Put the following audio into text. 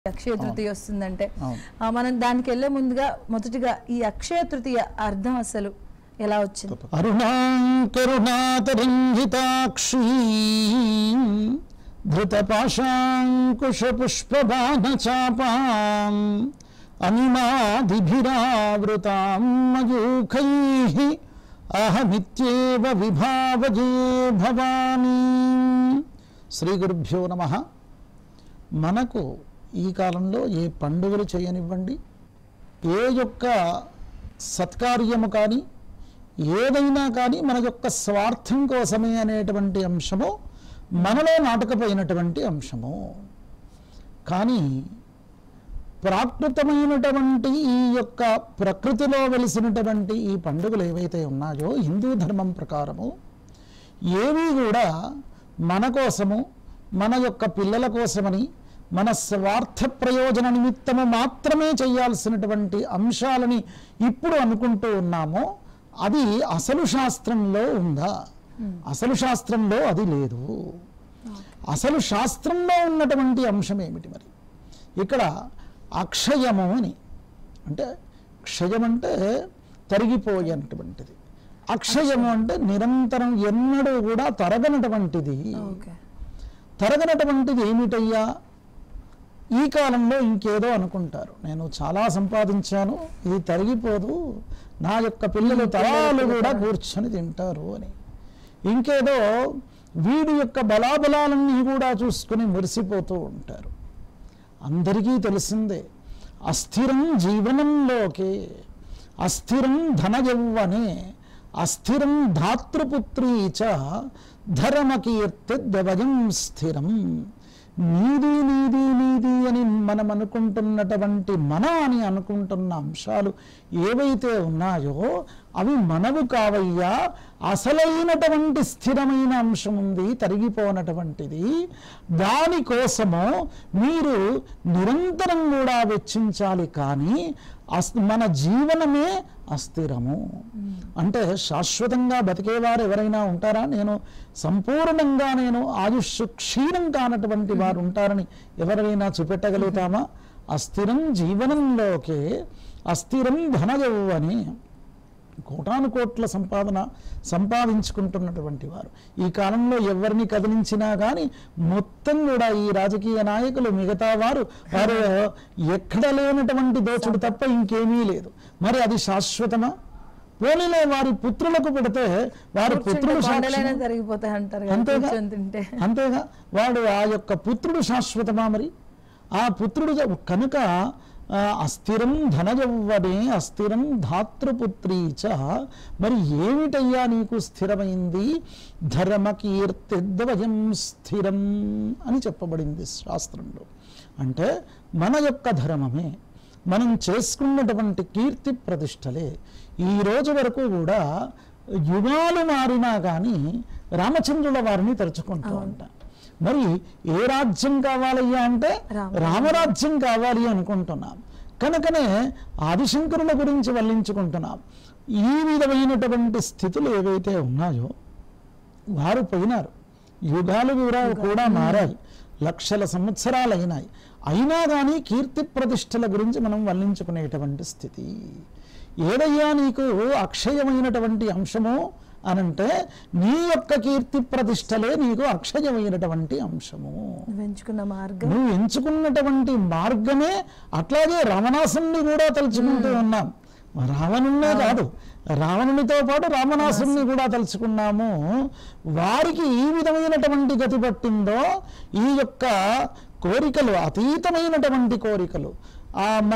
అక్షయ తృతీయ వస్తుందంటే అవును. ఆ, మనం దానికి వెళ్ళే ముందుగా మొదటిగా ఈ అక్షయ తృతీయ అర్థం అసలు ఎలా వచ్చింది అరుణాం కరుణాతరంజితాక్షీ ధృతపాశాంకుశపుష్పబాణచాపాం అనిమాదిభిరావృతాం మయూఖైః అహమిత్యేవ విభావజే భవానీ శ్రీ గురుభ్యో నమ మనకు ఈ కాలంలో ఏ పండుగలు చేయనివ్వండి ఏ యొక్క సత్కార్యము కానీ ఏదైనా కానీ మన యొక్క స్వార్థం కోసమే అనేటువంటి అంశము మనలో నాటకపోయినటువంటి అంశము కానీ ప్రాకృతమైనటువంటి ఈ యొక్క ప్రకృతిలో వెలిసినటువంటి ఈ పండుగలు ఏవైతే ఉన్నాయో హిందూ ధర్మం ప్రకారము ఏవి కూడా మన కోసము మన యొక్క పిల్లల కోసమని మన స్వార్థ ప్రయోజన నిమిత్తము మాత్రమే చేయాల్సినటువంటి అంశాలని ఇప్పుడు అనుకుంటూ ఉన్నామో అది అసలు శాస్త్రంలో ఉందా అసలు శాస్త్రంలో అది లేదు అసలు శాస్త్రంలో ఉన్నటువంటి అంశం ఏమిటి మరి ఇక్కడ అక్షయము అని అంటే క్షయం అంటే తరిగిపోయేటువంటిది అక్షయము అంటే నిరంతరం ఎన్నడూ కూడా తరగనటువంటిది ఓకే తరగనటువంటిది ఏమిటయ్యా ఈ కాలంలో ఇంకేదో అనుకుంటారు నేను చాలా సంపాదించాను ఇది తరిగిపోదు నా యొక్క పిల్లలు తరాలు కూడా కూర్చొని తింటారు అని ఇంకేదో వీడి యొక్క బలాబలాలన్నీ కూడా చూసుకుని మురిసిపోతూ ఉంటారు అందరికీ తెలిసిందే అస్థిరం జీవనంలోకే అస్థిరం ధన యౌవనే అస్థిరం ధాతృపుత్రీ చ ధరమకీర్తిద్వయం స్థిరం నీది నీది నీది అని మనం అనుకుంటున్నటువంటి మన అని అనుకుంటున్న అంశాలు ఏవైతే ఉన్నాయో అవి మనవు కావయ్యా అసలైనటువంటి స్థిరమైన అంశం ఉంది తరిగిపోనటువంటిది దానికోసము మీరు నిరంతరం కూడా వెచ్చించాలి కానీ అస్ మన జీవనమే అస్థిరము అంటే శాశ్వతంగా బతికేవారు ఎవరైనా ఉంటారా నేను సంపూర్ణంగా నేను ఆయుష్ క్షీణం కానటువంటి వారు ఉంటారని ఎవరైనా చూపెట్టగలుగుతామా అస్థిరం జీవనంలోకే అస్థిరం ధనయౌవని కోటాను కోట్ల సంపాదన సంపాదించుకుంటున్నటువంటి వారు ఈ కాలంలో ఎవరిని కదిలించినా కానీ మొత్తం కూడా ఈ రాజకీయ నాయకులు మిగతా వారు వారు ఎక్కడ లేనటువంటి దోచుడు తప్ప ఇంకేమీ లేదు మరి అది శాశ్వతమా పోనీలే వారి పుత్రులకు పెడితే వారి కూర్చుంటే పుత్రులు కొండలైనా సాక్షి తరిగిపోతాయి అంటారు కదా, అంతేగా కూర్చొని తింటే అంతేగా వాడు ఆ యొక్క పుత్రుడు శాశ్వతమా మరి ఆ పుత్రుడు జ- కనుక ఆ, అస్థిరం ధనజవ్వనే అస్థిరం ధాతృపుత్రీ చ మరి ఏమిటయ్యా నీకు స్థిరమైంది ధర్మ కీర్తిద్వయం స్థిరం అని చెప్పబడింది శాస్త్రంలో అంటే మన యొక్క ధర్మమే మనం చేసుకున్నటువంటి కీర్తి ప్రతిష్టలే ఈ రోజు వరకు కూడా యుగాలు మారినా కానీ రామచంద్రుల వారిని తలుచుకుంటూ ఉంటాం మరి ఏ రాజ్యం కావాలయ్యా అంటే రామ- రామరాజ్యం కావాలి అనుకుంటున్నాం కనుకనే ఆదిశంకరుల గురించి వల్లించుకుంటున్నాం ఈ విధమైనటువంటి స్థితులు ఏవైతే ఉన్నాయో వారు పోయినారు యుగాలు కూడా కూడా మారాయి లక్షల సంవత్సరాలు అయినాయి అయినా కానీ కీర్తి ప్రతిష్టల గురించి మనం వల్లించుకునేటువంటి స్థితి ఏదయ్యా నీకు అక్షయమైనటువంటి అంశము అనంటే నీ యొక్క కీర్తి ప్రతిష్టలే నీకు అక్షయమైనటువంటి అంశము నువ్వు ఎంచుకున్న మార్గం నువ్వు ఎంచుకున్నటువంటి మార్గమే అట్లాగే రావణాసుని కూడా తలుచుకుంటూ ఉన్నాం రావణున్నే కాదు రావణునితో పాటు రామనాసుని కూడా తలుచుకున్నాము వారికి ఈ విధమైనటువంటి గతి పట్టిందో ఈ యొక్క కోరికలు అతీతమైనటువంటి కోరికలు ఆ